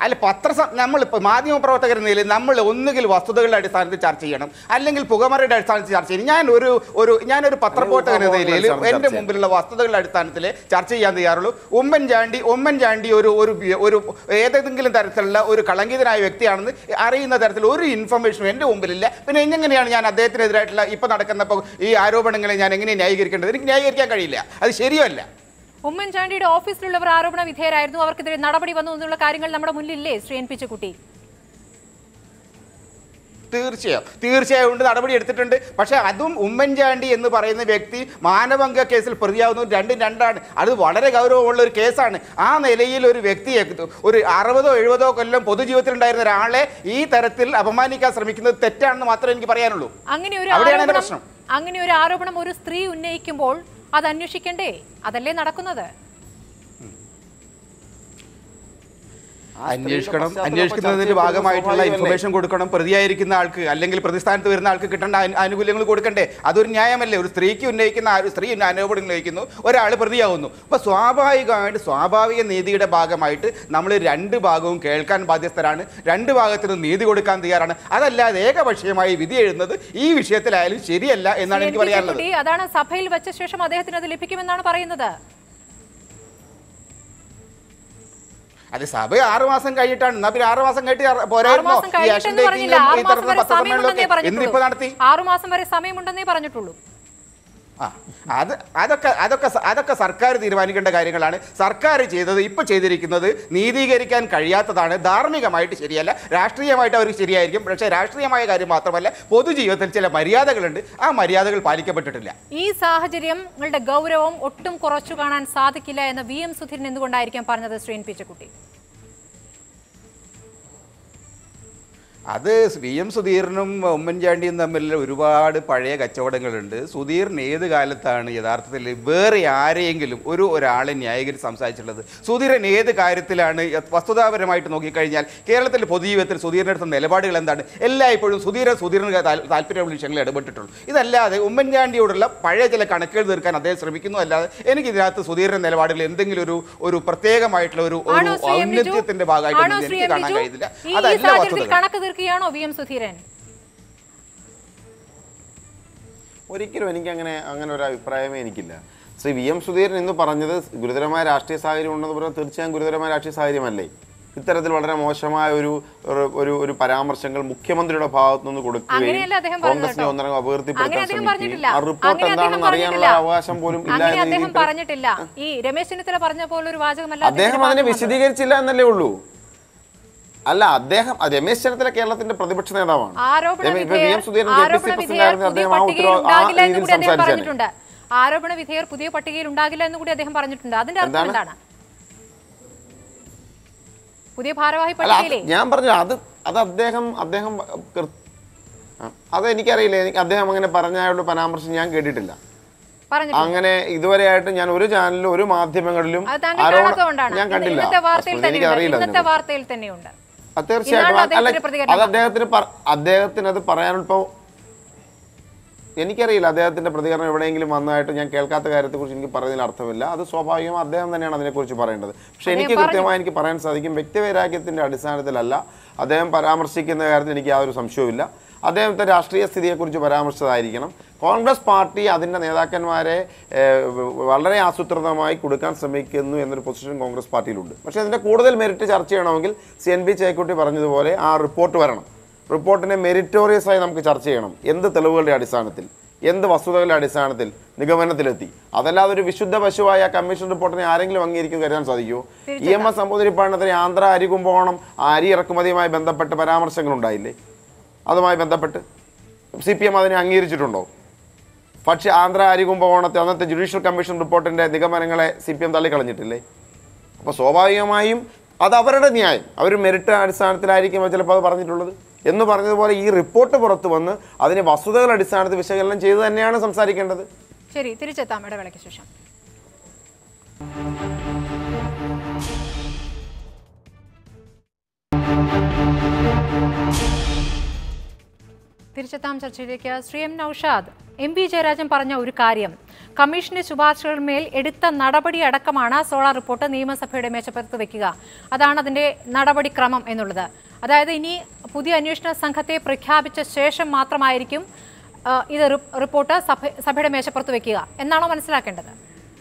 അല്ല പത്ര നമ്മളിപ്പോൾ മാധ്യമപ്രവർത്തകർ എന്ന നിലയിൽ നമ്മൾ ഒന്നുകിൽ വസ്തുതകളുടെ അടിസ്ഥാനത്തിൽ ചർച്ച ചെയ്യണം അല്ലെങ്കിൽ പുകമറയുടെ അടിസ്ഥാനത്തിൽ ചർച്ച ചെയ്യണം ഞാൻ ഒരു ഒരു ഞാനൊരു പത്രപ്രവർത്തകൻ എന്ന ഊഹാപോഹങ്ങളുടെ നിലയിൽ അടിസ്ഥാനത്തിൽ എൻ്റെ ചർച്ച മുമ്പിലുള്ള വസ്തുതകളുടെ അടിസ്ഥാനത്തിൽ ചർച്ച ചെയ്യാൻ തയ്യാറുള്ളൂ ഉമ്മൻചാണ്ടി ഉമ്മൻചാണ്ടി ഒരു ഒരു ബി- ഒരു ഏതെങ്കിലും തരത്തിലുള്ള ഒരു കളങ്കിതനായ വ്യക്തിയാണെന്ന് അറിയുന്ന തരത്തിൽ ഒരു ഇൻഫർമേഷനും എൻ്റെ മുമ്പിലില്ല പിന്നെ എങ്ങനെയാണ് ഞാൻ അദ്ദേഹത്തിനെതിരായിട്ടുള്ള ഇപ്പം നടക്കുന്ന ഇപ്പോൾ ഈ ആരോപണങ്ങളെ ഞാൻ എങ്ങനെ ന്യായീകരിക്കേണ്ടത് എനിക്ക് ന്യായീകരിക്കാൻ കഴിയില്ല അത് ശരിയല്ല ഉമ്മൻചാണ്ടിയുടെ ഓഫീസിലുള്ളവർ ആരോപണ വിധേയരായിരുന്നു അവർക്കെതിരെ നടപടി വന്നു എന്നുള്ള കാര്യങ്ങൾ നമ്മുടെ മുന്നിലില്ലേ ശ്രീ എൻ പിച്ചക്കുട്ടി തീർച്ചയായും തീർച്ചയായും ഉണ്ട് നടപടി എടുത്തിട്ടുണ്ട് പക്ഷേ അതും ഉമ്മൻചാണ്ടി എന്ന് പറയുന്ന വ്യക്തി മാനഭംഗ കേസിൽ പ്രതിയാവുന്നത് രണ്ടും രണ്ടാണ് അത് വളരെ ഗൗരവമുള്ള ഒരു കേസാണ് ആ നിലയിൽ ഒരു വ്യക്തിയെ ഒരു അറുപതോ എഴുപതോ കൊല്ലം പൊതുജീവിതത്തിലുണ്ടായിരുന്ന ഒരാളെ ഈ തരത്തിൽ അപമാനിക്കാൻ ശ്രമിക്കുന്നത് തെറ്റാണെന്ന് മാത്രമേ എനിക്ക് പറയാനുള്ളൂ അങ്ങനെ ഒരു അവിടെയാണ് എൻ്റെ ആരോപണം പ്രശ്നം അങ്ങനെ ഒരു ആരോപണം ഒരു സ്ത്രീ ഉന്നയിക്കുമ്പോൾ അത് അന്വേഷിക്കണ്ടേ അതല്ലേ നടക്കുന്നത് അന്വേഷിക്കണം പശ്ചാത്തലം അന്വേഷിക്കുന്നതിന്റെ ചർച്ച ഭാഗമായിട്ടുള്ള ചെയ്യുന്നത് ഇൻഫർമേഷൻ കൊടുക്കണം പ്രതിയായിരിക്കുന്ന ആൾക്ക് അല്ലെങ്കിൽ പ്രതിസ്ഥാനത്ത് വരുന്ന ആൾക്ക് കിട്ടേണ്ട ആനു- ആനുകൂല്യങ്ങൾ കൊടുക്കണ്ടേ അതൊരു ന്യായമല്ലേ ഒരു സ്ത്രീക്ക് ഉന്നയിക്കുന്ന ആ ഒരു സ്ത്രീ ആരോപണം ഉന്നയിക്കുന്നു ഒരാൾ പ്രതിയാവുന്നു അപ്പൊ സ്വാഭാവികമായിട്ട് സ്വാഭാവിക നീതിയുടെ ഭാഗമായിട്ട് നമ്മൾ രണ്ട് ഭാഗവും കേൾക്കാൻ ബാധ്യസ്ഥരാണ് രണ്ട് ഭാഗത്തിനും നീതി കൊടുക്കാൻ തയ്യാറാണ് അതല്ലാതെ ഏകപക്ഷീയമായി വിധി എഴുതുന്നത് ഈ വിഷയത്തിലായാലും ശരിയല്ല എന്നാണ് ശ്രീ എനിക്ക് എൻ. പി. പറയാനുള്ളത് ചെക്കുട്ടി, അതാണ് സഭയിൽ വെച്ച ശേഷം അദ്ദേഹത്തിന് അത് ലഭിക്കുമെന്നാണ് പറയുന്നത് അത് സഭ ആറു മാസം കഴിഞ്ഞിട്ടാണ് എന്നാ പിന്നെ ആറു മാസം കഴിഞ്ഞിട്ട് ആറു പോരായിരുന്നോ മാസം ഈ കഴിഞ്ഞിട്ടെന്ന് ആക്ഷൻ പറഞ്ഞില്ല ടേക്കിങ്ങും ആറു ഈ മാസം തരത്തിലുള്ള വരെ പത്രസമ്മേളനമൊക്കെ സമയമുണ്ടെന്നേ എന്നിപ്പോ നടത്തി പറഞ്ഞിട്ടുള്ളൂ ആറു മാസം വരെ സമയമുണ്ടെന്നേ പറഞ്ഞിട്ടുള്ളൂ ആ അത് അതൊക്കെ അതൊക്കെ സ- അതൊക്കെ സർക്കാർ തീരുമാനിക്കേണ്ട കാര്യങ്ങളാണ് സർക്കാർ ചെയ്തത് ഇപ്പോൾ ചെയ്തിരിക്കുന്നത് നീതീകരിക്കാൻ കഴിയാത്തതാണ് ധാർമ്മികമായിട്ട് ശരിയല്ല രാഷ്ട്രീയമായിട്ട് അവർക്ക് ശരിയായിരിക്കും പക്ഷേ രാഷ്ട്രീയമായ കാര്യം മാത്രമല്ല പൊതുജീവിതത്തിൽ ചില മര്യാദകളുണ്ട് ആ മര്യാദകൾ പാലിക്കപ്പെട്ടിട്ടില്ല ഈ സാഹചര്യങ്ങളുടെ ഗൗരവം ഒട്ടും കുറച്ചു കാണാൻ സാധിക്കില്ല എന്ന് വി എം സുധീരൻ എന്തുകൊണ്ടായിരിക്കാം പറഞ്ഞത് ശ്രീ എൻ പിച്ചക്കുട്ടി അത് വി എം സുധീറിനും ഉമ്മൻചാണ്ടിയും തമ്മിൽ ഒരുപാട് പഴയ കച്ചവടങ്ങളുണ്ട് സുധീറിന് ഏത് കാലത്താണ് യഥാർത്ഥത്തിൽ വേറെ ആരെയെങ്കിലും ഒരു ഒരാളെ ന്യായീകരിച്ച് സംസാരിച്ചിട്ടുള്ളത് സുധീരൻ ഏത് കാര്യത്തിലാണ് യ- വസ്തുതാപരമായിട്ട് നോക്കിക്കഴിഞ്ഞാൽ കേരളത്തിലെ പൊതുജീവിതത്തിൽ സുധീറിൻ്റെ അടുത്ത നിലപാടുകൾ എന്താണ് എല്ലായ്പ്പോഴും സുധീരൻ സുധീറിന് താൽ- താല്പര്യമുള്ള വിഷയങ്ങളിൽ ഇടപെട്ടിട്ടുള്ളൂ ഇതല്ലാതെ ഉമ്മൻചാണ്ടിയോടുള്ള പഴയ ചില കണക്കുകൾ തീർക്കാൻ അദ്ദേഹം ശ്രമിക്കുന്നു അല്ലാതെ എനിക്ക് ഇതിനകത്ത് സുധീറിൻ്റെ നിലപാടുകൾ എന്തെങ്കിലും ഒരു ഒരു പ്രത്യേകമായിട്ടുള്ള ഒരു ഒരു ആണോ ശ്രീ എം ലിജു? ഔന്നത്യത്തിന്റെ ആണോ ഭാഗമായിട്ടൊന്നും ശ്രീ എനിക്ക് എം കാണാൻ ലിജു? കഴിയുന്നില്ല ഈ ഈ അതല്ല സാഹചര്യത്തിൽ വസ്തുതകൾ കണക്ക് തീർക്കുകയാണോ വി എം സുധീരൻ ഒരിക്കലും എനിക്ക് അങ്ങനെ അങ്ങനെ ഒരു അഭിപ്രായമേ എനിക്കില്ല ശ്രീ വി എം സുധീരൻ എന്ന് പറഞ്ഞത് ഗുരുതരമായ രാഷ്ട്രീയ സാഹചര്യം ഉണ്ടെന്ന് പറഞ്ഞാൽ തീർച്ചയായും ഗുരുതരമായ രാഷ്ട്രീയ സാഹചര്യമല്ലേ ഇത്തരത്തിൽ വളരെ മോശമായ ഒരു ഒരു- ഒരു ഒരു പരാമർശങ്ങൾ മുഖ്യമന്ത്രിയുടെ ഭാഗത്തു നിന്ന് കൊടുക്കുകയും അങ്ങനെയല്ല അദ്ദേഹം പറഞ്ഞത് കോൺഗ്രസിനെ കേട്ടോ. ഒന്നരങ്ങ് അങ്ങനെ അപകീർത്തിപ്പെടുത്താൻ അദ്ദേഹം ശ്രമിക്കുകയും പറഞ്ഞിട്ടില്ല ആ റിപ്പോർട്ട് അങ്ങനെ അദ്ദേഹം എന്താണെന്ന് അറിയാനുള്ള പറഞ്ഞിട്ടില്ല. അവകാശം പോലും ഇല്ല അങ്ങനെ എന്ന അദ്ദേഹം രീതിയിൽ പറഞ്ഞിട്ടില്ല ഈ രമേശ് ചെന്നിത്തല പറഞ്ഞ പോലെ ഒരു വാചകമല്ല അദ്ദേഹം അദ്ദേഹത്തിന്റെ അതിനെ ഭാഗത്ത് വന്നത്. വിശദീകരിച്ചില്ല എന്നല്ലേ ഉള്ളൂ അല്ല അദ്ദേഹം ആ, രമേശ് ചെന്നിത്തല കേരളത്തിന്റെ പ്രതിപക്ഷ നേതാവാണ് ആരോപണ രമേ- ഇപ്പൊ വി വിധേയർ M Sudheeran J P C ആരോപണ പ്രസിഡന്റ് വിധേയർ ആയിരുന്നു പുതിയ അദ്ദേഹം ആ പട്ടികയിൽ ഉത്തരവ് ആ ഉണ്ടാകില്ല എന്ന് രീതിയിൽ കൂടി അദ്ദേഹം സംസാരിച്ചേനെ പറഞ്ഞിട്ടുണ്ട് ആരോപണ വിധേയർ പുതിയ പട്ടികയിൽ ഉണ്ടാകില്ല എന്ന് കൂടി അദ്ദേഹം പറഞ്ഞിട്ടുണ്ട് അതിന്റെ അർത്ഥം എന്താണ്? എന്താണ് പുതിയ ഭാരവാഹി അല്ല അത് പട്ടികയിലെ ഞാൻ പറഞ്ഞു അത് അത് അദ്ദേഹം അദ്ദേഹം കൃ- ആ, അത് എനിക്കറിയില്ല എനിക്ക് അദ്ദേഹം അങ്ങനെ പറഞ്ഞായുള്ള പരാമർശം ഞാൻ കേട്ടിട്ടില്ല പറഞ്ഞിട്ടുണ്ട് അങ്ങനെ ഇതുവരെയായിട്ട് ഞാൻ ഒരു ചാനലിലും ഒരു മാധ്യമങ്ങളിലും അത് താങ്കൾ ആരോപണം- കാണാത്തതുകൊണ്ടാണ് ഞാൻ ഇന്ന് കണ്ടില്ല ഇന്നത്തെ വാർത്തയിൽ വസ്തുത തന്നെയുണ്ട് എനിക്കറിയില്ല ഇന്നത്തെ അതിനെക്കുറിച്ച്. വാർത്തയിൽ തന്നെയുണ്ട് അത് തീർച്ചയായിട്ടും ഇന്നാണ് അല്ല അദ്ദേഹത്തിന്റെ പ്രതികരണം. അത് അദ്ദേഹത്തിന് പറ- അദ്ദേഹത്തിന് അത് പറയാനിപ്പോ എനിക്കറിയില്ല അദ്ദേഹത്തിന്റെ പ്രതികരണം എവിടെയെങ്കിലും വന്നതായിട്ട് ഞാൻ കേൾക്കാത്ത കാര്യത്തെക്കുറിച്ച് എനിക്ക് പറയുന്നതിൽ അർത്ഥമില്ല അത് സ്വാഭാവികം അദ്ദേഹം തന്നെയാണ് അതിനെക്കുറിച്ച് പറയേണ്ടത് പക്ഷെ അദ്ദേഹം എനിക്ക് പറഞ്ഞു. കൃത്യമായി എനിക്ക് പറയാൻ സാധിക്കും വ്യക്തിവൈരാഗ്യത്തിന്റെ അടിസ്ഥാനത്തിലല്ല അദ്ദേഹം പരാമർശിക്കുന്ന കാര്യത്തിൽ എനിക്ക് യാതൊരു സംശയവുമില്ല അദ്ദേഹത്തെ രാഷ്ട്രീയ സ്ഥിതിയെക്കുറിച്ച് പരാമർശിച്ചതായിരിക്കണം കോൺഗ്രസ് പാർട്ടി അതിൻ്റെ നേതാക്കന്മാരെ ഏഹ്, വളരെ ആസൂത്രിതമായി കൊടുക്കാൻ ശ്രമിക്കുന്നു എന്നൊരു പൊസിഷൻ കോൺഗ്രസ് പാർട്ടിയിലുണ്ട് പക്ഷേ അതിൻ്റെ കൂടുതൽ മെറിറ്റ് ചർച്ച ചെയ്യണമെങ്കിൽ സി എൻ ബി ചേക്കുട്ടി പറഞ്ഞതുപോലെ ആ റിപ്പോർട്ട് വരണം റിപ്പോർട്ടിനെ മെറിറ്റോറിയസ് ആയി നമുക്ക് ചർച്ച ചെയ്യണം എന്ത് തെളിവുകളുടെ അടിസ്ഥാനത്തിൽ എന്ത് വസ്തുതകളുടെ അടിസ്ഥാനത്തിൽ നിഗമനത്തിലെത്തി അതല്ലാതെ ഒരു വിശുദ്ധ പശുവായ ആ കമ്മീഷൻ റിപ്പോർട്ടിനെ ആരെങ്കിലും അംഗീകരിക്കും കരുതാൻ സാധിക്കുമോ ഇ എം എസ് സമ്പൂതിരിപ്പാണത്തിന് ആന്ധ്ര അരി കുംഭകോണം ആ അരി ഇറക്കുമതിയുമായി ബന്ധപ്പെട്ട് പരാമർശങ്ങൾ ഉണ്ടായില്ലേ അതുമായി ബന്ധപ്പെട്ട് സി പി എം അതിനെ അംഗീകരിച്ചിട്ടുണ്ടോ പക്ഷേ ആന്ധ്ര അരി കുംഭകോണത്തെ അന്നത്തെ ജുഡീഷ്യൽ കമ്മീഷൻ റിപ്പോർട്ടിന്റെ നിഗമനങ്ങളെ സി പി എം തള്ളിക്കളഞ്ഞിട്ടില്ലേ അപ്പോൾ സ്വാഭാവികമായും അത് അവരുടെ ന്യായം അവർ മെറിറ്റ് അടിസ്ഥാനത്തിലായിരിക്കും ചിലപ്പോൾ അത് പറഞ്ഞിട്ടുള്ളത് എന്ന് പറഞ്ഞതുപോലെ ഈ റിപ്പോർട്ട് പുറത്തു വന്ന് അതിനെ വസ്തുതകളുടെ അടിസ്ഥാനത്തിൽ വിശകലനം ചെയ്ത് തന്നെയാണ് സംസാരിക്കേണ്ടത് ശരി തിരിച്ചെത്താം ഇടവേളയ്ക്ക് ശേഷം തിരിച്ചെത്താം ചർച്ചയിലേക്ക് Shri M Naushad M V Jayarajan പറഞ്ഞ ഒരു കാര്യം കമ്മീഷന്റെ ശുപാർശകളിന്മേൽ എടുത്ത നടപടി അടക്കമാണ് സോളാർ റിപ്പോർട്ട് നിയമസഭയുടെ മേശപ്പുറത്ത് വെക്കുക അതാണ് അതിന്റെ നടപടിക്രമം എന്നുള്ളത് അതായത് ഇനി പുതിയ അന്വേഷണ സംഘത്തെ പ്രഖ്യാപിച്ച ശേഷം മാത്രമായിരിക്കും ആ, ഇത് റി- റിപ്പോർട്ട് സഭ സഭയുടെ മേശപ്പുറത്ത് വെക്കുക എന്നാണോ മനസ്സിലാക്കേണ്ടത്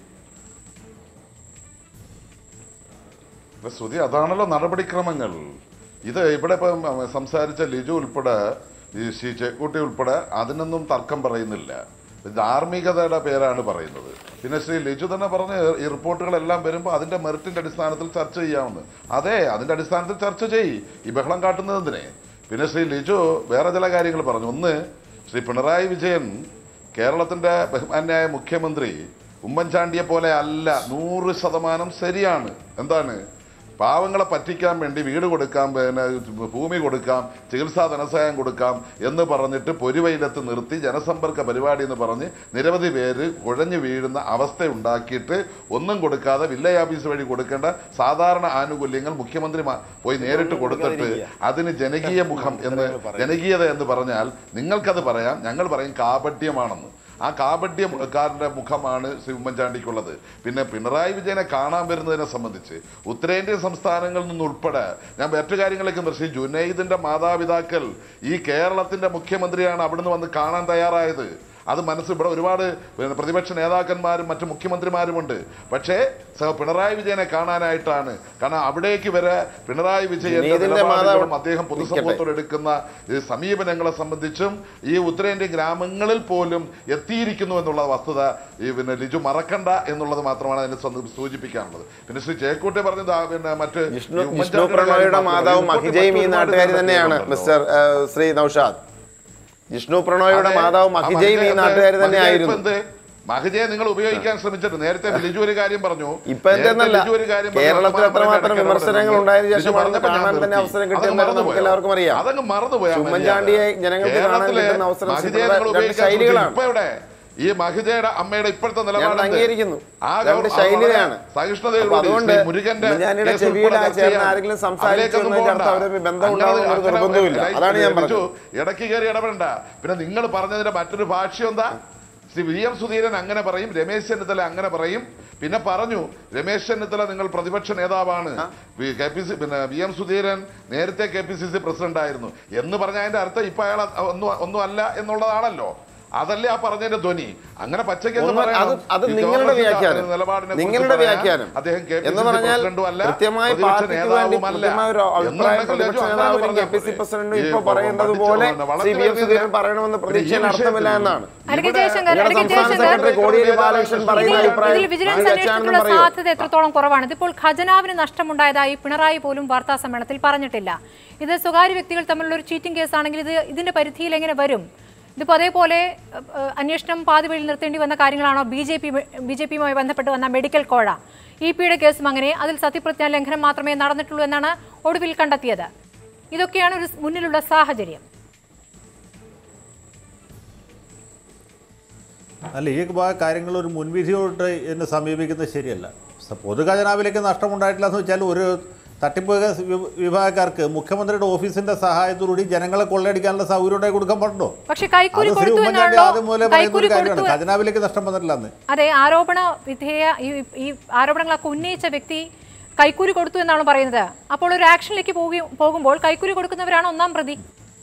ഇപ്പൊ ശ്രുതി അതാണല്ലോ നടപടിക്രമങ്ങൾ ഇത് ഇവിടെ ഇപ്പം സംസാരിച്ച ലിജു ഉൾപ്പെടെ ഈ ശ്രീ ചേക്കൂട്ടി ഉൾപ്പെടെ അതിനൊന്നും തർക്കം പറയുന്നില്ല ധാർമ്മികതയുടെ പേരാണ് പറയുന്നത് പിന്നെ ശ്രീ ലിജു തന്നെ പറഞ്ഞ് ഈ റിപ്പോർട്ടുകളെല്ലാം വരുമ്പോൾ അതിന്റെ മെറിറ്റിന്റെ അടിസ്ഥാനത്തിൽ ചർച്ച ചെയ്യാമെന്ന് അതെ അതിന്റെ അടിസ്ഥാനത്തിൽ ചർച്ച ചെയ്യ് ഈ ബഹളം കാട്ടുന്നത് എന്തിനെ പിന്നെ ശ്രീ ലിജു വേറെ ചില കാര്യങ്ങൾ പറഞ്ഞു ഒന്ന് ശ്രീ പിണറായി വിജയൻ കേരളത്തിന്റെ ബഹുമാന്യായ മുഖ്യമന്ത്രി ഉമ്മൻചാണ്ടിയെ പോലെ അല്ല നൂറ് ശതമാനം ശരിയാണ് എന്താണ് പാവങ്ങളെ പറ്റിക്കാൻ വേണ്ടി വീട് കൊടുക്കാം പിന്നെ ഭൂമി കൊടുക്കാം ചികിത്സാ ധനസഹായം കൊടുക്കാം എന്ന് പറഞ്ഞിട്ട് പൊരുവയിലത്ത് നിർത്തി ജനസമ്പർക്ക പരിപാടി എന്ന് പറഞ്ഞ് നിരവധി പേര് കുഴഞ്ഞു വീഴുന്ന അവസ്ഥ ഉണ്ടാക്കിയിട്ട് ഒന്നും കൊടുക്കാതെ വില്ലേജ് ഓഫീസ് വഴി കൊടുക്കേണ്ട സാധാരണ ആനുകൂല്യങ്ങൾ മുഖ്യമന്ത്രി മ- പോയി നേരിട്ട് കൊടുത്തിട്ട് അതിന് ജനകീയ മുഖം എന്ന് ജനകീയത എന്ന് പറഞ്ഞാൽ നിങ്ങൾക്കത് പറയാം ഞങ്ങൾ പറയും കാപട്യമാണെന്ന് ആ കാപട്യക്കാരന്റെ മുഖമാണ് ശ്രീ ഉമ്മൻചാണ്ടിക്കുള്ളത് പിന്നെ പിണറായി വിജയനെ കാണാൻ വരുന്നതിനെ സംബന്ധിച്ച് ഉത്തരേന്ത്യൻ സംസ്ഥാനങ്ങളിൽ നിന്നുൾപ്പെടെ ഞാൻ മറ്റു കാര്യങ്ങളിലേക്ക് ശ്രീ ജുനൈദിന്റെ മാതാപിതാക്കൾ ഈ കേരളത്തിന്റെ മുഖ്യമന്ത്രിയാണ് അവിടുന്ന് വന്ന് കാണാൻ തയ്യാറായത് അത് മനസ്സ് ഇവിടെ ഒരുപാട് പിന്നെ പ്രതിപക്ഷ നേതാക്കന്മാരും മറ്റു മുഖ്യമന്ത്രിമാരുമുണ്ട് പക്ഷേ സ- പിണറായി വിജയനെ കാണാനായിട്ടാണ് കാരണം അവിടേക്ക് വരെ പിണറായി വിജയന്റെ ജുനൈദിന്റെ നിലപാടുകളും മാതാവ് അദ്ദേഹം നിൽക്കട്ടെ. പൊതുസമൂഹത്തോട് എടുക്കുന്ന ഈ സമീപനങ്ങളെ സംബന്ധിച്ചും ഈ ഉത്തരേന്ത്യൻ ഗ്രാമങ്ങളിൽ പോലും എത്തിയിരിക്കുന്നു എന്നുള്ള വസ്തുത ഈ പിന്നെ ലിജു മറക്കണ്ട എന്നുള്ളത് മാത്രമാണ് അതിനെ സംബന്ധിച്ച് സൂചിപ്പിക്കാനുള്ളത് പിന്നെ ശ്രീ ചേക്കൂട്ടി പറഞ്ഞത് ആ പിന്നെ മറ്റ് വിഷ്ണു ഈ വിഷ്ണു ഉമ്മൻചാണ്ടിയുടെ പ്രണോയുടെ കാര്യം മാതാവും മാത്രമല്ല. മഹിജയും ഈ ഒരുപാട് നാട്ടുകാരി ഒരുപാട് തന്നെയാണ് പേരുണ്ടല്ലോ. മിസ്റ്റർ ഏഹ്, ശ്രീ നൌഷാദ് ജിഷ്ണു പ്രണോയുടെ അതെ. മാതാവും ആ മഹിജയും ഈ മഹിജ നാട്ടുകാരി എന്ത്? തന്നെ മഹിജ ആയിരുന്നു ഇപ്പൊ എന്ത്? മഹിജയെ നിങ്ങൾ ഉപയോഗിക്കാൻ ശ്രമിച്ചിട്ട് നേരത്തെ ലിജു ഒരു കാര്യം പറഞ്ഞു ഇപ്പൊ എന്തെന്നല്ല നേരത്തെ ലിജു ഒരു കാര്യം പറഞ്ഞു. കേരളത്തിൽ വർത്തമാനം എത്രമാത്രം പറയാൻ വിമർശനങ്ങൾ ഇടയ്ക്ക് ഉണ്ടായതിനു ലിജു ശേഷം അവിടെ പറഞ്ഞപ്പോൾ ഞാൻ കാണാൻ തന്നെ നിർത്തി. അവസരം അതങ്ങ് കിട്ടിയെന്ന് നമുക്ക് മറന്നുപോയോ? എല്ലാവർക്കും അറിയാം അതങ്ങ് മറന്നുപോയാ ഉമ്മൻചാണ്ടിയെ ജനങ്ങൾക്ക് കാണാൻ കേരളത്തിലെ കിട്ടുന്ന അവസരം മഹിജയെ സിനിമയുടെ നിങ്ങൾ രണ്ട് ഉപയോഗിക്കാൻ ശൈലികളാണ്. ഇപ്പൊ എവിടെ ഈ മഹിജയുടെ അമ്മയുടെ ഇപ്പോഴത്തെ നിലപാട് അംഗീകരിക്കുന്നു. ആ രണ്ട് ഗൗ- ശൈലിയാണ്. വളരെ സഹിഷ്ണുതയോടുകൂടി അപ്പൊ അതുകൊണ്ട് ശ്രീ മുരുകന്റെ ഉമ്മൻചാണ്ടിയുടെ കേസ് ചെവിയിൽ ഉൾപ്പെടെ ആ ചർച്ച ചേർന്ന് ചെയ്യാം. ആരെങ്കിലും സംസാരിച്ചു അതിലേക്കൊന്നും എന്നതിന്റെ പോകണ്ട. അർത്ഥം അവരൊരു ബന്ധം അങ്ങനെ- ഉണ്ടാവും എന്നൊരു അങ്ങനെ നിർബന്ധവുമില്ല. ലൈഫ് അതാണ് ഞാൻ ലിജു, പറഞ്ഞത്. ഇടയ്ക്ക് കയറി ഇടപെടണ്ട പിന്നെ നിങ്ങൾ പറഞ്ഞതിന്റെ മറ്റൊരു ഭാഷ്യം എന്താ ശ്രീ വി എം സുധീരൻ അങ്ങനെ പറയും രമേശ് ചെന്നിത്തല അങ്ങനെ പറയും പിന്നെ പറഞ്ഞു രമേശ് ചെന്നിത്തല നിങ്ങൾ പ്രതിപക്ഷ നേതാവാണ് വി- കെ പി സി പിന്നെ വി എം സുധീരൻ നേരത്തെ K P C C president ആയിരുന്നു എന്ന് പറഞ്ഞ അതിന്റെ അർത്ഥം ഇപ്പൊ അയാൾ ഒന്നും ഒന്നും അല്ല എന്നുള്ളതാണല്ലോ അതല്ലേ ആ പറഞ്ഞതിന്റെ ധ്വനി അങ്ങനെ പച്ചയ്ക്ക് എന്ന് ഒന്ന് പറയണം. അത് അത് ഈ നിങ്ങളുടെ കോൺഗ്രസ് വ്യാഖ്യാനം നിലപാടിനെ കുറിച്ച് നിങ്ങളുടെ പറയാൻ വ്യാഖ്യാനം അദ്ദേഹം കെ പി എന്ന് സി സി പറഞ്ഞാൽ പ്രസിഡന്റും അല്ല കൃത്യമായി പ്രതിപക്ഷ പാർട്ടിക്ക് വേണ്ടി നേതാവുമല്ല. കൃത്യമായ ഒരു അഭിപ്രായം എന്നുണ്ടെങ്കിൽ പ്രതിപക്ഷ അങ്ങനെ നേതാവിനും കെ പറഞ്ഞാൽ പി സി പോരെ. പ്രസിഡന്റും ഈ ഇപ്പൊ പറയുന്നത് പഠിച്ചു പോലെ വന്ന ശ്രീ വി എം വളർന്നു സുധീരൻ വരുന്ന പറയണമെന്ന് ഒരു ഈ പ്രതീക്ഷയിൽ അർത്ഥമില്ല വിഷയത്തിൽ എന്നാണ് അഡ്വക്കേറ്റ് ഇവിടെ ജയശങ്കർ, നിങ്ങളുടെ അഡ്വക്കേറ്റ് സംസ്ഥാന ജയശങ്കർ, സെക്രട്ടറി കോടിയേരി ബാലകൃഷ്ണൻ പറയുന്ന ഇതിൽ അഭിപ്രായം ഇതിൽ വിജിലൻസ് താങ്കൾ അന്വേഷണത്തിനുള്ള തെറ്റാണെന്ന് പറയൂ. സാധ്യത എത്രത്തോളം കുറവാണ് ഇതിപ്പോൾ ഖജനാവിന് നഷ്ടമുണ്ടായതായി പിണറായി പോലും വാർത്താ സമ്മേളനത്തിൽ പറഞ്ഞിട്ടില്ല ഇത് സ്വകാര്യ വ്യക്തികൾ തമ്മിലുള്ള ഒരു ചീറ്റിംഗ് കേസാണെങ്കിൽ ഇത് ഇതിന്റെ പരിധിയിൽ എങ്ങനെ വരും ഇതിപ്പോൾ അതേപോലെ ഏഹ്, ഏഹ്, അന്വേഷണം പാതി വഴിയിൽ നിർത്തേണ്ടി വന്ന കാര്യങ്ങളാണോ B J P B J പിയുമായി ബന്ധപ്പെട്ട് വന്ന മെഡിക്കൽ കോഴ ഇ പിയുടെ കേസും അങ്ങനെ അതിൽ സത്യപ്രതിജ്ഞാ ലംഘനം മാത്രമേ നടന്നിട്ടുള്ളൂ എന്നാണ് ഒടുവിൽ കണ്ടെത്തിയത് ഇതൊക്കെയാണ് ഒരു മുന്നിലുള്ള സാഹചര്യം അല്ല ഈ ഭാ- കാര്യങ്ങൾ ഒരു മുൻവിധിയോട്ട് എന്നെ സമീപിക്കുന്നത് ശരിയല്ല സ- പൊതുഖജനാവിലേക്ക് നഷ്ടമുണ്ടായിട്ടില്ല എന്ന് വെച്ചാൽ ഒരു തട്ടിപ്പ് കേസ് വി- വിഭാഗക്കാർക്ക് മുഖ്യമന്ത്രിയുടെ ഓഫീസിന്റെ സഹായത്തോടുകൂടി ജനങ്ങളെ കൊള്ളയടിക്കാനുള്ള സൗകര്യം ഉണ്ടായി കൊടുക്കാൻ പാടുണ്ടോ പക്ഷെ അത് കൈക്കൂലി ശ്രീ കൊടുത്തു ഉമ്മൻചാണ്ടി എന്നാണല്ലോ ആദ്യം മുതലേ പറയുന്ന കൈക്കൂലി ഒരു കാര്യമാണ് കൊടുത്തു ഖജനാവിലേക്ക് നഷ്ടം വന്നിട്ടില്ല എന്ന് അതെ ആരോപണ വിധേയ ഈ ഈ ആരോപണങ്ങളൊക്കെ ഉന്നയിച്ച വ്യക്തി കൈക്കൂലി കൊടുത്തു എന്നാണ് പറയുന്നത് അപ്പോൾ ഒരു ആക്ഷനിലേക്ക് പോകുകയും പോകുമ്പോൾ കൈക്കൂലി കൊടുക്കുന്നവരാണ് ഒന്നാം പ്രതി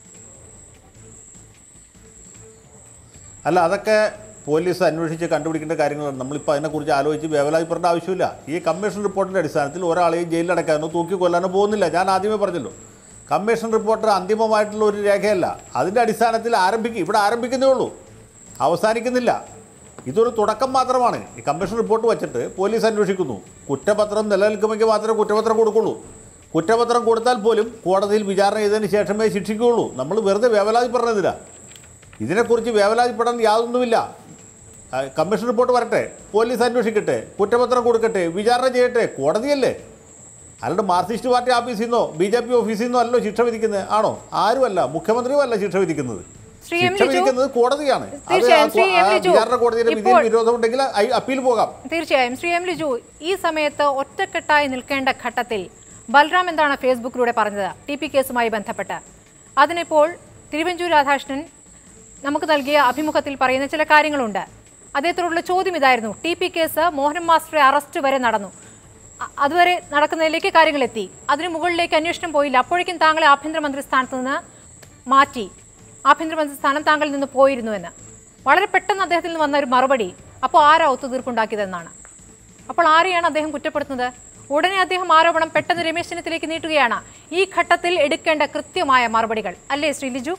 അല്ല അതൊക്കെ പോലീസ് അന്വേഷിച്ച് കണ്ടുപിടിക്കേണ്ട കാര്യങ്ങളാണ് നമ്മളിപ്പോൾ അതിനെക്കുറിച്ച് ആലോചിച്ച് വേവലാതിപ്പെടേണ്ട ആവശ്യമില്ല ഈ കമ്മീഷൻ റിപ്പോർട്ടിൻ്റെ അടിസ്ഥാനത്തിൽ ഒരാളെയും ജയിലിലടക്കാനോ തൂക്കി കൊല്ലാനോ പോകുന്നില്ല ഞാൻ ആദ്യമേ പറഞ്ഞല്ലോ കമ്മീഷൻ റിപ്പോർട്ട് അന്തിമമായിട്ടുള്ള ഒരു രേഖയല്ല അതിൻ്റെ അടിസ്ഥാനത്തിൽ ആരംഭിക്കും ഇവിടെ ആരംഭിക്കുന്നേ ഉള്ളൂ അവസാനിക്കുന്നില്ല ഇതൊരു തുടക്കം മാത്രമാണ് ഈ കമ്മീഷൻ റിപ്പോർട്ട് വച്ചിട്ട് പോലീസ് അന്വേഷിക്കുന്നു കുറ്റപത്രം നിലനിൽക്കുമെങ്കിൽ മാത്രമേ കുറ്റപത്രം കൊടുക്കുള്ളൂ കുറ്റപത്രം കൊടുത്താൽ പോലും കോടതിയിൽ വിചാരണ ചെയ്തതിന് ശേഷമേ ശിക്ഷിക്കുകയുള്ളൂ നമ്മൾ വെറുതെ വേവലാതിപ്പെടുന്നതില്ല ഇതിനെക്കുറിച്ച് വേവലാതിപ്പെടാൻ യാതൊന്നുമില്ല ആ, കമ്മീഷൻ റിപ്പോർട്ട് വരട്ടെ പോലീസ് അന്വേഷിക്കട്ടെ കുറ്റപത്രം കൊടുക്കട്ടെ വിചാരണ ചെയ്യട്ടെ കോടതിയല്ലേ അല്ലാണ്ട് മാർക്സിസ്റ്റ് പാർട്ടി ഓഫീസിൽ നിന്നോ ബി ജെ പി ഓഫീസിൽ നിന്നോ അല്ലോ ശിക്ഷ വിധിക്കുന്നത് ആണോ ആരുമല്ല മുഖ്യമന്ത്രിയും അല്ല ശിക്ഷ വിധിക്കുന്നത് ശ്രീ എം ശിക്ഷ ലിജു, വിധിക്കുന്നത് കോടതിയാണ് അത് ആ തീർച്ചയായും ശ്രീ എം ആ ലിജു, വിചാരണ കോടതിയുടെ വിധിയിൽ ഇപ്പോൾ- വിരോധമുണ്ടെങ്കിൽ ഐ- അപ്പീൽ പോകാം തീർച്ചയായും ശ്രീ എം ലിജു ഈ സമയത്ത് ഒറ്റക്കെട്ടായി നിൽക്കേണ്ട ഘട്ടത്തിൽ ബൽറാം എന്താണ് ഫേസ്ബുക്കിലൂടെ പറഞ്ഞത് ടി പി കേസുമായി ബന്ധപ്പെട്ട് അതിനിപ്പോൾ തിരുവഞ്ചൂർ രാധാകൃഷ്ണൻ നമുക്ക് നൽകിയ അഭിമുഖത്തിൽ പറയുന്ന ചില കാര്യങ്ങളുണ്ട് അദ്ദേഹത്തോടുള്ള ചോദ്യം ഇതായിരുന്നു ടി പി കേസ് മോഹൻ മാസ്റ്ററെ അറസ്റ്റ് വരെ നടന്നു അ- അതുവരെ നടക്കുന്നതിലേക്ക് കാര്യങ്ങൾ എത്തി അതിനു മുകളിലേക്ക് അന്വേഷണം പോയില്ല അപ്പോഴേക്കും താങ്കളെ ആഭ്യന്തരമന്ത്രി സ്ഥാനത്ത് നിന്ന് മാറ്റി ആഭ്യന്തരമന്ത്രി സ്ഥാനം താങ്കളിൽ നിന്ന് പോയിരുന്നുവെന്ന് വളരെ പെട്ടെന്ന് അദ്ദേഹത്തിൽ നിന്ന് വന്ന ഒരു മറുപടി അപ്പോൾ ആരാ ഒത്തുതീർപ്പുണ്ടാക്കിയതെന്നാണ് അപ്പോൾ ആരെയാണ് അദ്ദേഹം കുറ്റപ്പെടുത്തുന്നത് ഉടനെ അദ്ദേഹം ആരോപണം പെട്ടെന്ന് രമേശ് ചെന്നിത്തലേക്ക് നീട്ടുകയാണ് ഈ ഘട്ടത്തിൽ എടുക്കേണ്ട കൃത്യമായ മറുപടികൾ അല്ലേ ശ്രീ ലിജു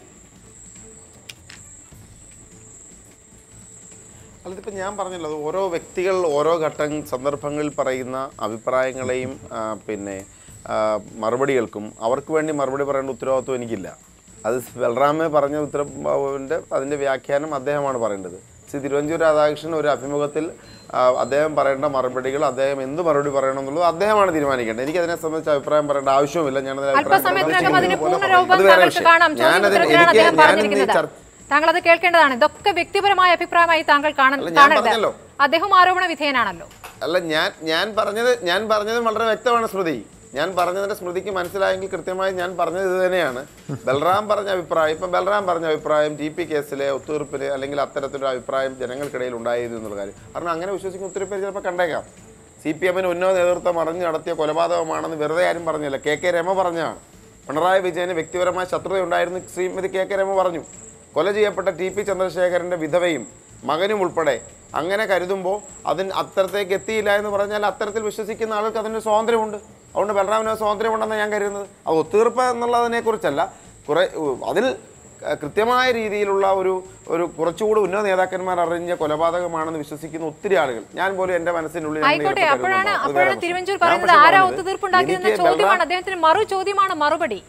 അതിപ്പോൾ ഞാൻ പറഞ്ഞല്ലോ അത് ഓരോ വ്യക്തികൾ ഓരോ ഘട്ടം സന്ദർഭങ്ങളിൽ പറയുന്ന അഭിപ്രായങ്ങളെയും ആ, പിന്നെ ആ, മറുപടികൾക്കും അവർക്ക് വേണ്ടി മറുപടി പറയേണ്ട ഉത്തരവാദിത്വം എനിക്കില്ല അത് ബൽറാമെ പറഞ്ഞ ഉത്തരവിൻ്റെ അതിൻ്റെ വ്യാഖ്യാനം അദ്ദേഹമാണ് പറയേണ്ടത് ശ്രീ തിരുവഞ്ചൂർ രാധാകൃഷ്ണൻ ഒരു അഭിമുഖത്തിൽ ആ, അദ്ദേഹം പറയേണ്ട മറുപടികൾ അദ്ദേഹം എന്ത് മറുപടി പറയണം എന്നുള്ളത് അദ്ദേഹമാണ് തീരുമാനിക്കേണ്ടത് എനിക്ക് അതിനെ സംബന്ധിച്ച് അഭിപ്രായം പറയേണ്ട ആവശ്യവുമില്ല ഞാനതിൽ അഭിപ്രായം അല്പസമയത്തിനകം അതിന് പറയുന്നത് പോലെ പൂർണ്ണരൂപം അത് വേറെ താങ്കൾക്ക് വിഷയം. കാണാം ചോദ്യം ഞാനതിന് ഉത്തരത്തിലാണ് എനിക്ക് അദ്ദേഹം ഞാനിത് പറഞ്ഞിരിക്കുന്നത് ചർച്ച താങ്കൾ അത് കേൾക്കേണ്ടതാണ് ഇതൊക്കെ വ്യക്തിപരമായ അഭിപ്രായമായി താങ്കൾ കാണ- അല്ല, ഞാൻ കാണരുത് പറഞ്ഞല്ലോ. അദ്ദേഹം ആരോപണ വിധേയനാണല്ലോ അല്ല ഞാൻ ഞാൻ പറഞ്ഞത് ഞാൻ പറഞ്ഞത് വളരെ വ്യക്തമാണ് സ്മൃതി ഞാൻ പറഞ്ഞതിന്റെ സ്മൃതിക്ക് മനസ്സിലായെങ്കിൽ കൃത്യമായി ഞാൻ പറഞ്ഞത് ഇത് തന്നെയാണ് ബൽറാം പറഞ്ഞ അഭിപ്രായം ഇപ്പം ബൽറാം പറഞ്ഞ അഭിപ്രായം ടി പി കേസിലെ ഒത്തുതീർപ്പിന് അല്ലെങ്കിൽ അത്തരത്തിലൊരു അഭിപ്രായം ജനങ്ങൾക്കിടയിൽ ഉണ്ടായിരുന്നു എന്നുള്ള കാര്യം കാരണം അങ്ങനെ വിശ്വസിക്കുന്ന ഒത്തിരി പേര് ചിലപ്പോൾ കണ്ടേക്കാം സി പി എമ്മിന് ഉന്നത നേതൃത്വം അറിഞ്ഞ് നടത്തിയ കൊലപാതകമാണെന്ന് വെറുതെ ആരും പറഞ്ഞില്ല കെ കെ രമ പറഞ്ഞതാണ് പിണറായി വിജയന് വ്യക്തിപരമായ ശത്രുത ഉണ്ടായിരുന്നു ശ്രീമതി കെ കെ രമ പറഞ്ഞു കൊല ചെയ്യപ്പെട്ട ടി പി ചന്ദ്രശേഖരന്റെ വിധവയും മകനും ഉൾപ്പെടെ അങ്ങനെ കരുതുമ്പോൾ അതിന് അത്തരത്തേക്ക് എത്തിയില്ല എന്ന് പറഞ്ഞാൽ അത്തരത്തിൽ വിശ്വസിക്കുന്ന ആൾക്ക് അതിന് സ്വാതന്ത്ര്യമുണ്ട് അതുകൊണ്ട് ബലറാമിന് സ്വാതന്ത്ര്യമുണ്ടെന്ന് ഞാൻ കരുതുന്നത് അത് ഒത്തീർപ്പ് എന്നുള്ളതിനെ കുറിച്ചല്ല കുറെ ഉ- അതിൽ ക- കൃത്യമായ രീതിയിലുള്ള ഒരു ഒരു കുറച്ചുകൂടി ഉന്നത നേതാക്കന്മാർ അറിഞ്ഞ കൊലപാതകമാണെന്ന് വിശ്വസിക്കുന്ന ഒത്തിരി ആളുകൾ ഞാൻ പോലും എന്റെ മനസ്സിനുള്ളിൽ അങ്ങനെ ആയിക്കോട്ടെ ചിലപ്പോൾ അപ്പോഴാണ് കരുതുന്നുണ്ടാവും. അത് അപ്പോഴാണ് വേറെ തിരുവഞ്ചൂർ പ്രശ്നം. ഞാൻ പറയുന്നത് പക്ഷേ ആരാ പറഞ്ഞത് ഒത്തുതീർപ്പുണ്ടാക്കിയെന്ന എനിക്ക് ചോദ്യമാണ് ബൽറാം- അദ്ദേഹത്തിന് മറു ചോദ്യമാണ് മറുപടി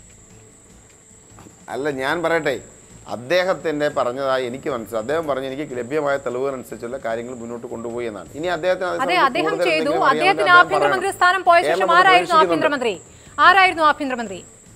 അല്ല ഞാൻ പറയട്ടെ അദ്ദേഹത്തിന്റെ പറഞ്ഞതായി എനിക്ക് മനസ്സിലായി അദ്ദേഹം പറഞ്ഞു എനിക്ക് ലഭ്യമായ തെളിവുകൾ അനുസരിച്ചുള്ള കാര്യങ്ങൾ മുന്നോട്ട് കൊണ്ടുപോയി എന്നാണ് ഇനി അദ്ദേഹത്തിന് അത് അതെ സംബന്ധിച്ച് അദ്ദേഹം കൂടുതൽ ചെയ്തു എന്തെങ്കിലും അറിയാമെങ്കിൽ അദ്ദേഹത്തിന് അദ്ദേഹം ആഭ്യന്തരമന്ത്രി പറയണം. സ്ഥാനം പോയ ശേഷം കേരളം അത് ആരായിരുന്നു പ്രതീക്ഷിക്കുന്നുണ്ട്. ആഭ്യന്തരമന്ത്രി ആരായിരുന്നു ആഭ്യന്തരമന്ത്രി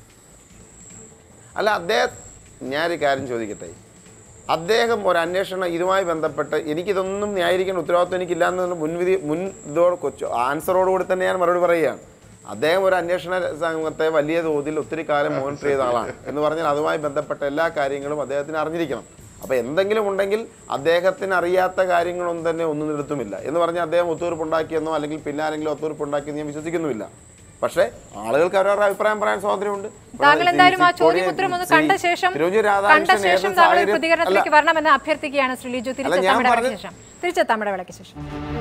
അല്ല അദ്ദേഹം ഞാനൊരു കാര്യം ചോദിക്കട്ടെ അദ്ദേഹം ഒരു അന്വേഷണം ഇതുമായി ബന്ധപ്പെട്ട് എനിക്കിതൊന്നും ന്യായീകരിക്കേണ്ട ഉത്തരവാദിത്വം എനിക്കില്ലാന്ന് മുൻവിധി മുൻ ഇതോട് കൊച്ചു ആൻസറോടുകൂടി തന്നെ ഞാൻ മറുപടി പറയുകയാണ് അദ്ദേഹം ഒരു അന്വേഷണ സംഘത്തെ വലിയ തോതിൽ ഒത്തിരി കാലം മോണിറ്റർ ചെയ്ത ആളാണ് എന്ന് പറഞ്ഞാൽ അതുമായി ബന്ധപ്പെട്ട എല്ലാ കാര്യങ്ങളും അദ്ദേഹത്തിന് അറിഞ്ഞിരിക്കണം അപ്പോൾ എന്തെങ്കിലും ഉണ്ടെങ്കിൽ അദ്ദേഹത്തിന് അറിയാത്ത കാര്യങ്ങളൊന്നും തന്നെ ഒന്നും നിരത്തുമില്ല എന്ന് പറഞ്ഞാൽ അദ്ദേഹം ഒത്തുതീർപ്പുണ്ടാക്കിയെന്നോ അല്ലെങ്കിൽ പിന്നാരെങ്കിലും ഒത്തുതീർപ്പുണ്ടാക്കിയെന്ന് ഞാൻ വിശ്വസിക്കുന്നുമില്ല പക്ഷേ ആളുകൾക്ക് അവരവരുടെ അഭിപ്രായം പറയാൻ സ്വാതന്ത്ര്യമുണ്ട് താങ്കൾ എന്തായാലും ആ ശ്രീ- ചോദ്യം ഉത്തരം ഒന്ന് ശ്രീ കണ്ട ശേഷം തിരുവഞ്ചൂർ കണ്ട രാധാകൃഷ്ണൻ ശേഷം ഏത് താങ്കൾ ഒരു സാഹചര്യം- പ്രതികരണത്തിലേക്ക് അല്ല, വരണമെന്ന് അഭ്യർത്ഥിക്കുകയാണ് ശ്രീ ലിജു തിരിച്ചെത്താം ഞാൻ ഇടവേളയ്ക്ക് പറഞ്ഞ- ശേഷം തിരിച്ചെത്താം ഇടവേളയ്ക്ക് ശേഷം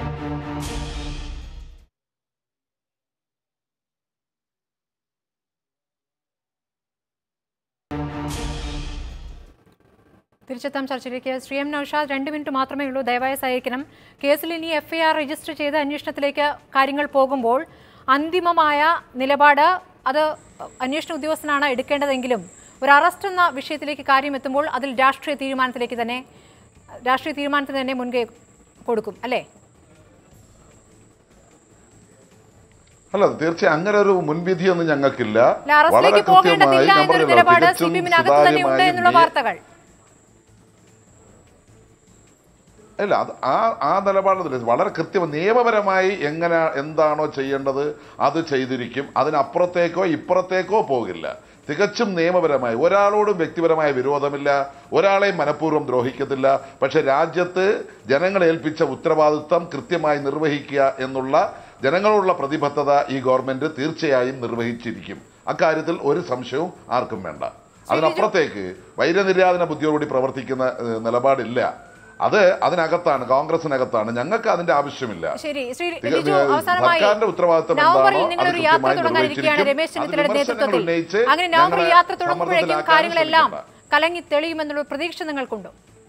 തിരിച്ചെത്താം ചർച്ചയിലേക്ക് ശ്രീ എം നൌഷാദ് രണ്ട് മിനിറ്റ് മാത്രമേ ഉള്ളൂ ദയവായി സഹായിക്കണം കേസിൽ ഇനി എഫ് ഐ ആർ രജിസ്റ്റർ ചെയ്ത് അന്വേഷണത്തിലേക്ക് കാര്യങ്ങൾ പോകുമ്പോൾ അന്തിമമായ നിലപാട് അത് അന്വേഷണ ഉദ്യോഗസ്ഥനാണ് എടുക്കേണ്ടതെങ്കിലും ഒരു അറസ്റ്റ് എന്ന വിഷയത്തിലേക്ക് കാര്യം എത്തുമ്പോൾ അതിൽ രാഷ്ട്രീയ തീരുമാനത്തിലേക്ക് തന്നെ രാഷ്ട്രീയ തീരുമാനത്തിന് തന്നെ മുൻകൈ കൊടുക്കും അല്ലേ അല്ല തീർച്ചയായും അങ്ങനെ ഒരു മുൻവിധിയൊന്നും ഞങ്ങൾക്കില്ല അല്ല, അറസ്റ്റിലേക്ക് പോകേണ്ടതില്ല ഞാൻ എന്നൊരു പറഞ്ഞല്ലോ, നിലപാട് സി തികച്ചും പി എമ്മിനകത്ത് തന്നെ ഉണ്ട് സുതാര്യമായും എന്നുള്ള നിയ- വാർത്തകൾ ഇല്ല അത് ആ ആ നിലപാടിൽ വളരെ കൃത്യം നിയമപരമായി എങ്ങനെ എന്താണോ ചെയ്യേണ്ടത് അത് ചെയ്തിരിക്കും അതിനപ്പുറത്തേക്കോ ഇപ്പുറത്തേക്കോ പോകില്ല തികച്ചും നിയമപരമായി ഒരാളോടും വ്യക്തിപരമായ വിരോധമില്ല ഒരാളെയും മനഃപൂർവ്വം ദ്രോഹിക്കത്തില്ല പക്ഷെ രാജ്യത്ത് ജനങ്ങളെ ഏൽപ്പിച്ച ഉത്തരവാദിത്വം കൃത്യമായി നിർവഹിക്കുക എന്നുള്ള ജനങ്ങളോടുള്ള പ്രതിബദ്ധത ഈ ഗവൺമെന്റ് തീർച്ചയായും നിർവഹിച്ചിരിക്കും അക്കാര്യത്തിൽ ഒരു സംശയവും ആർക്കും വേണ്ട അതിനപ്പുറത്തേക്ക് വൈരനിര്യാതന ബുദ്ധിയോടുകൂടി പ്രവർത്തിക്കുന്ന ഏഹ്, നിലപാടില്ല അത് അതിനകത്താണ് കോൺഗ്രസിനകത്താണ് ഞങ്ങൾക്ക് അതിന്റെ ആവശ്യമില്ല ശരി ശ്രീ തിക- ലിജു ഏഹ് അവസാനമായി സർക്കാരിന്റെ ഉത്തരവാദിത്തം നവംബറിൽ എന്താണോ നിങ്ങൾ അത് ഒരു യാത്ര കൃത്യമായി തുടങ്ങാനിരിക്കുകയാണ് നിർവഹിച്ചിരിക്കും. രമേശ് അത് ചെന്നിത്തലയുടെ വിമർശനങ്ങൾ നേതൃത്വത്തിൽ ഉന്നയിച്ച് അങ്ങനെ നവംബറിൽ ഞങ്ങളെ യാത്ര തുടങ്ങുമ്പോഴേക്കും സമ്മർദ്ദത്തിലാക്കാനും കാര്യങ്ങളെല്ലാം ശ്രമിക്കണ്ട. കലങ്ങി തെളിയുമെന്നുള്ള പ്രതീക്ഷ നിങ്ങൾക്കുണ്ടോ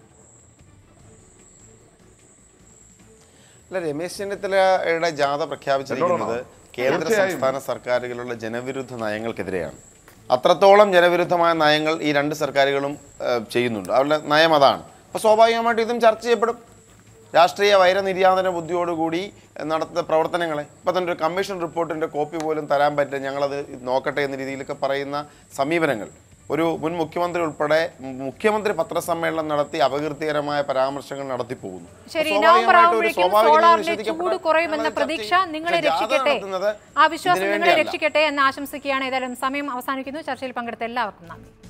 അല്ല രമേശ് ചെന്നിത്തലയുടെ ജാഥ പ്രഖ്യാപിച്ചിരിക്കുന്നത് കേന്ദ്ര തീർച്ചയായും. സംസ്ഥാന സർക്കാരുകളുടെ ജനവിരുദ്ധ നയങ്ങൾക്കെതിരെയാണ് അത്രത്തോളം ജനവിരുദ്ധമായ നയങ്ങൾ ഈ രണ്ട് സർക്കാരുകളും ഏഹ്, ചെയ്യുന്നുണ്ട് അവരുടെ നയം അതാണ് അപ്പോൾ സ്വാഭാവികമായിട്ട് ഇതും ചർച്ച ചെയ്യപ്പെടും രാഷ്ട്രീയ വൈരനിര്യാതന ബുദ്ധിയോടുകൂടി നടത്തുന്ന പ്രവർത്തനങ്ങളെ ഇപ്പം തന്നെ ഒരു കമ്മീഷൻ റിപ്പോർട്ടിൻ്റെ കോപ്പി പോലും തരാൻ പറ്റില്ല ഞങ്ങളത് നോക്കട്ടെ എന്ന രീതിയിലൊക്കെ പറയുന്ന സമീപനങ്ങൾ ഒരു മുൻ മുഖ്യമന്ത്രി ഉൾപ്പെടെ മുഖ്യമന്ത്രി പത്രസമ്മേളനം നടത്തി അപകീർത്തികരമായ പരാമർശങ്ങൾ നടത്തി പോകുന്നു ശരി അപ്പോൾ നവംബർ സ്വാഭാവികമായിട്ടും ഒരു ആകുമ്പോഴേക്കും സ്വാഭാവിക സോളാറിലെ നിഷേധിക്കപ്പെട്ട ചൂട് കുറയുമെന്ന ഞങ്ങൾ ചർച്ച പ്രതീക്ഷ ചെയ്യും. നിങ്ങളെ പക്ഷേ ജാഥ രക്ഷിക്കട്ടെ നടത്തുന്നത് ആ വിശ്വാസം ഇതിനു നിങ്ങളെ വേണ്ടിയല്ല. രക്ഷിക്കട്ടെ എന്ന് ആശംസിക്കുകയാണ് ഏതായാലും സമയം അവസാനിക്കുന്നു ചർച്ചയിൽ പങ്കെടുത്ത എല്ലാവർക്കും നന്ദി